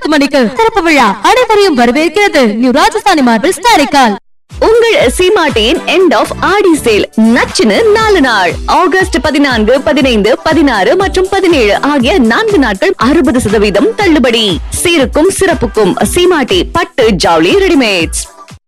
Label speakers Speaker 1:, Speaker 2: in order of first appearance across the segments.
Speaker 1: பத்து மணிக்கு திறப்பு விழா அனைவரையும் வரவேற்கிறது நியூ ராஜஸ்தானி மார்பிள்ஸ் காரைக்கால்
Speaker 2: உங்கள் சீமாட்டியின் எண்ட் ஆஃப் ஆடி சேல் நச்சுன்னு நாலு நாள் ஆகஸ்ட் பதினான்கு பதினைந்து பதினாறு மற்றும் பதினேழு ஆகிய நான்கு நாட்கள் அறுபது சதவீதம் தள்ளுபடி சீருக்கும் சிறப்புக்கும் சீமாட்டி பட்டு ஜவுளி ரெடிமேட்ஸ்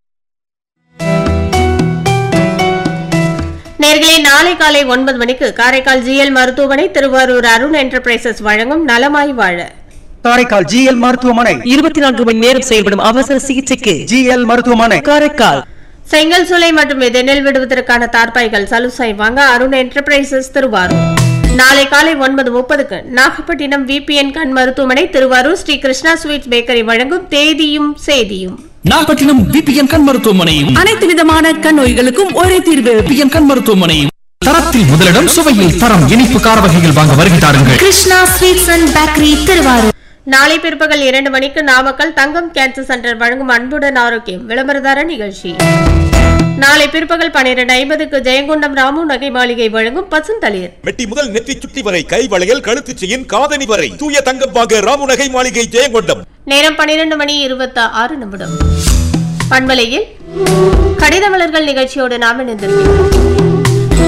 Speaker 3: நேர்களே நாளை காலை ஒன்பது மணிக்கு காரைக்கால் ஜிஎல் மருத்துவமனை திருவாரூர் அருண் என்டர்பிரைசஸ் வழங்கும் நலமாய் வாழ
Speaker 4: காரைக்கால் ஜிஎல் மருத்துவமனை
Speaker 5: இருபத்தி நான்கு மணி நேரம் செயல்படும் அவசர சிகிச்சைக்கு
Speaker 4: ஜிஎல் மருத்துவமனை
Speaker 5: காரைக்கால்
Speaker 3: செங்கல் சூளை மற்றும் நெல் விடுவதற்கான தார்பாய்கள் சலுசை வாங்க அருண் என்டர்பிரைசஸ் திருவாரூர் நாளை காலை ஒன்பது முப்பதுக்கு நாகப்பட்டினம் விபிஎன் கண் மருத்துவமனை திருவாரூர் ஸ்ரீ கிருஷ்ணா ஸ்வீட்ஸ் பேக்கரி வழங்கும் தேதியும் செய்தியும்
Speaker 6: நாகப்பட்டினம் விபிஎன் கண் மருத்துவமனையும்
Speaker 5: அனைத்து விதமான கண் நோய்களுக்கும் ஒரே தீர்வு
Speaker 6: விபிஎன் கண் மருத்துவமனையும் தரத்தில் முதலிடம் சுவையில் தரம் இனிப்பு கார வகைகள் வாங்க வருகிறார்கள்
Speaker 1: Krishna sweets and bakery Thiruvarur
Speaker 3: நாளை பிற்பகல் இரண்டு மணிக்கு நாமக்கல் தங்கம் கேன்சர் சென்டர் வழங்கும் அன்புடன் ஆரோக்கியம் விளம்பரதார நிகழ்ச்சி நாளை பிற்பகல் பன்னிரண்டு ஐம்பதுக்கு ஜெயங்கொண்டம் ராமு நகை மாளிகை வழங்கும் பசுந்தளிர்
Speaker 7: மெட்டி முதல் நெற்றி சுட்டி வரை கை வளையல் கழுத்து செயின் காதணி வரை தூய தங்கம் வாங்க ராமுநகை மாளிகை ஜெயங்கொண்டம்
Speaker 3: நேரம் பன்னிரண்டு மணி இருபத்தி ஆறு நிமிடம் பண்பலையில் கடித மலர்கள் நிகழ்ச்சியோடு நாம் இணைந்திருக்கிறோம்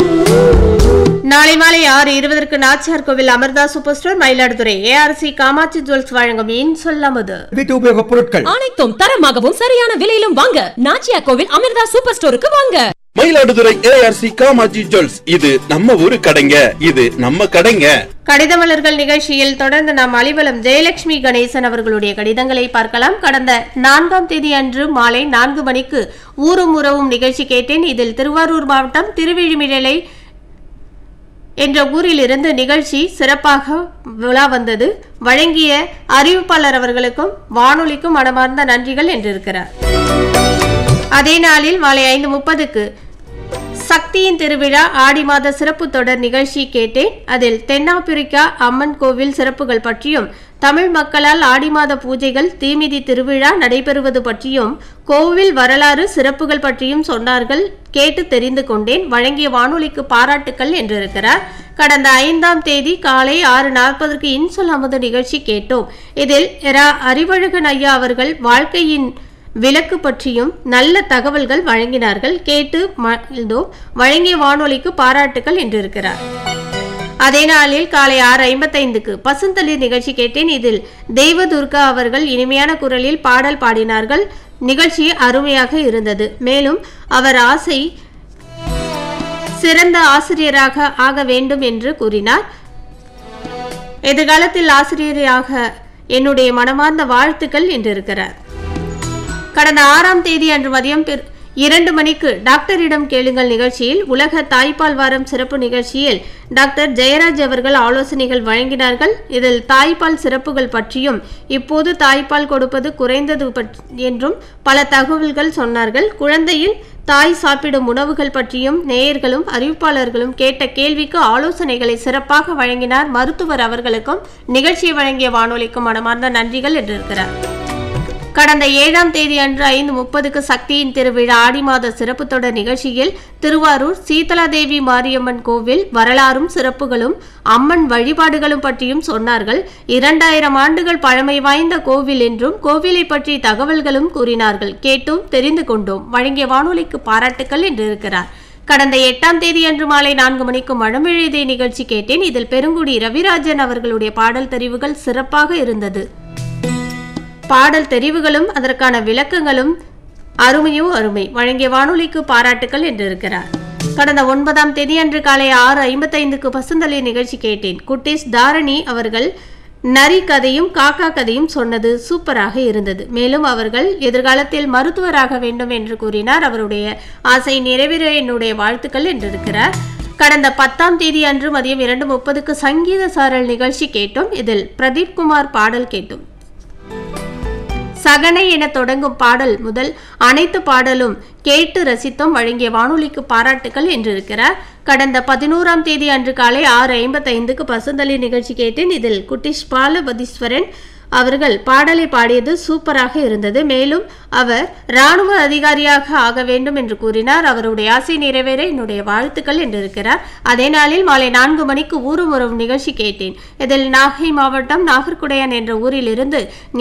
Speaker 3: நாளை மாலை ஆறு இருபதற்கு Nachiyar Koil Amirtha super store Mayiladuthurai ARC Kamatchi jewels வழங்கும் இன் சொல்லாமது
Speaker 4: வீட்டு உபயோகப் பொருட்கள்
Speaker 1: அனைத்தும் தரமாகவும் சரியான விலையிலும் வாங்க நாச்சியா கோவில் அமிர்தா சூப்பர் ஸ்டோருக்கு வாங்க
Speaker 8: மயிலாடுதுறை ஏஆர்சி காமாஜி ஜுவல்ஸ் இது நம்ம ஊரு கடைங்க இது நம்ம கடைங்க
Speaker 3: கடித மலர்கள் நிகழ்ச்சியில் தொடர்ந்து நாம் அலிவலம் ஜெயலட்சுமி கணேசன் அவர்களுடைய கடிதங்களை பார்க்கலாம் கடந்த நான்காம் தேதி அன்று மாலை நான்கு மணிக்கு ஊரும் உறவும் நிகழ்ச்சி கேட்டேன் இதில் திருவாரூர் மாவட்டம் திருவிழிமிழலை என்ற ஊரிலிருந்து நிகழ்ச்சி சிறப்பாக விழா வந்தது வழங்கிய அறிவிப்பாளர் அவர்களுக்கும் வானொலிக்கும் மனமார்ந்த நன்றிகள் என்றிருக்கிறார் அதே நாளில் மாலை ஐந்து முப்பதுக்கு சக்தியின் திருவிழா ஆடி மாத சிறப்பு தொடர் நிகழ்ச்சி கேட்டேன் அதில் தென்னாப்பிரிக்கா அம்மன் கோவில் சிறப்புகள் பற்றியும் தமிழ் மக்களால் ஆடி மாத பூஜைகள் தீமிதி திருவிழா நடைபெறுவது பற்றியும் கோவில் வரலாறு சிறப்புகள் பற்றியும் சொன்னார்கள் கேட்டு தெரிந்து கொண்டேன் வழங்கிய வானொலிக்கு பாராட்டுக்கள் என்றிருக்கிறார் கடந்த ஐந்தாம் தேதி காலை ஆறு நாற்பதற்கு இன்சொல் அமுத நிகழ்ச்சி கேட்டோம் இதில் இரா அறிவழகன் ஐயா அவர்கள் வாழ்க்கையின் விளக்கு பற்றியும் நல்ல தகவல்கள் வழங்கினார்கள் கேட்டு மகிழ்ந்தோம் வழங்கிய வானொலிக்கு பாராட்டுக்கள் என்றிருக்கிறார் அதே நாளில் காலை ஆறு ஐம்பத்தைந்துக்கு பசுந்தளிர் நிகழ்ச்சி கேட்டேன் இதில் தெய்வதுர்கா அவர்கள் இனிமையான குரலில் பாடல் பாடினார்கள் நிகழ்ச்சி அருமையாக இருந்தது மேலும் அவர் ஆசை சிறந்த ஆசிரியராக ஆக வேண்டும் என்று கூறினார் எதிர்காலத்தில் ஆசிரியராக என்னுடைய மனமார்ந்த வாழ்த்துக்கள் என்றிருக்கிறார் கடந்த ஆறாம் தேதி அன்று மதியம் பிற- இரண்டு மணிக்கு டாக்டரிடம் கேளுங்கள் நிகழ்ச்சியில் உலக தாய்ப்பால் வாரம் சிறப்பு நிகழ்ச்சியில் டாக்டர் ஜெயராஜ் அவர்கள் ஆலோசனைகள் வழங்கினார்கள் இதில் தாய்ப்பால் சிறப்புகள் பற்றியும் இப்போது தாய்ப்பால் கொடுப்பது குறைந்தது பற்- என்றும் பல தகவல்கள் சொன்னார்கள் குழந்தையில் தாய் சாப்பிடும் உணவுகள் பற்றியும் நேயர்களும் அறிவிப்பாளர்களும் கேட்ட கேள்விக்கு ஆலோசனைகளை சிறப்பாக வழங்கினார் மருத்துவர் அவர்களுக்கும் நிகழ்ச்சியை வழங்கிய வானொலிக்கும் மனமார்ந்த நன்றிகள் என்றிருக்கிறார் கடந்த ஏழாம் தேதி அன்று ஐந்து முப்பதுக்கு சக்தியின் திருவிழா ஆடி மாத சிறப்பு தொடர் நிகழ்ச்சியில் திருவாரூர் சீதலாதேவி மாரியம்மன் கோவில் வரலாறும் சிறப்புகளும் அம்மன் வழிபாடுகளும் பற்றியும் சொன்னார்கள் இரண்டாயிரம் ஆண்டுகள் பழமை வாய்ந்த கோவில் என்றும் கோவிலை பற்றி தகவல்களும் கூறினார்கள் கேட்டும் தெரிந்து கொண்டோம் வழங்கிய வானொலிக்கு பாராட்டுக்கள் என்றிருக்கிறார் கடந்த எட்டாம் தேதி அன்று மாலை நான்கு மணிக்கு மழமெழுதே நிகழ்ச்சி கேட்டேன் இதில் பெருங்குடி ரவிராஜன் அவர்களுடைய பாடல் தெரிவுகள் சிறப்பாக இருந்தது பாடல் தெரிவுகளும் அதற்கான விளக்கங்களும் அருமையோ அருமை வழங்கிய வானொலிக்கு பாராட்டுக்கள் என்றிருக்கிறார் கடந்த ஒன்பதாம் தேதி அன்று காலை ஆறு ஐம்பத்தைந்துக்கு பசுந்தளி நிகழ்ச்சி கேட்டேன் குட்டீஸ் தாரணி அவர்கள் நரி கதையும் காக்கா கதையும் சொன்னது சூப்பராக இருந்தது மேலும் அவர்கள் எதிர்காலத்தில் மருத்துவராக வேண்டும் என்று கூறினார் அவருடைய ஆசை நிறைவேற என்னுடைய வாழ்த்துக்கள் என்றிருக்கிறார் கடந்த பத்தாம் தேதி அன்று மதியம் இரண்டு முப்பதுக்கு சங்கீத சாரல் நிகழ்ச்சி கேட்டோம் இதில் பிரதீப் குமார் பாடல் கேட்டோம் சகனை என தொடங்கும் பாடல் முதல் அனைத்து பாடலும் கேட்டு ரசித்தும் வழங்கிய வானொலிக்கு பாராட்டுக்கள் என்றிருக்கிறார் கடந்த பதினோராம் தேதி அன்று காலை ஆறு ஐம்பத்தைந்துக்கு பசுந்தளி நிகழ்ச்சி கேட்டேன் இதில் குட்டிஷ் பாலபதீஸ்வரன் அவர்கள் பாடலை பாடியது சூப்பராக இருந்தது மேலும் அவர் இராணுவ அதிகாரியாக ஆக வேண்டும் என்று கூறினார் அவருடைய ஆசை நிறைவேற என்னுடைய வாழ்த்துக்கள் என்றிருக்கிறார் அதே நாளில் மாலை நான்கு மணிக்கு ஊரும் உறவு நிகழ்ச்சி கேட்டேன் இதில் நாகை மாவட்டம் நாகர்குடையான் என்ற ஊரிலிருந்து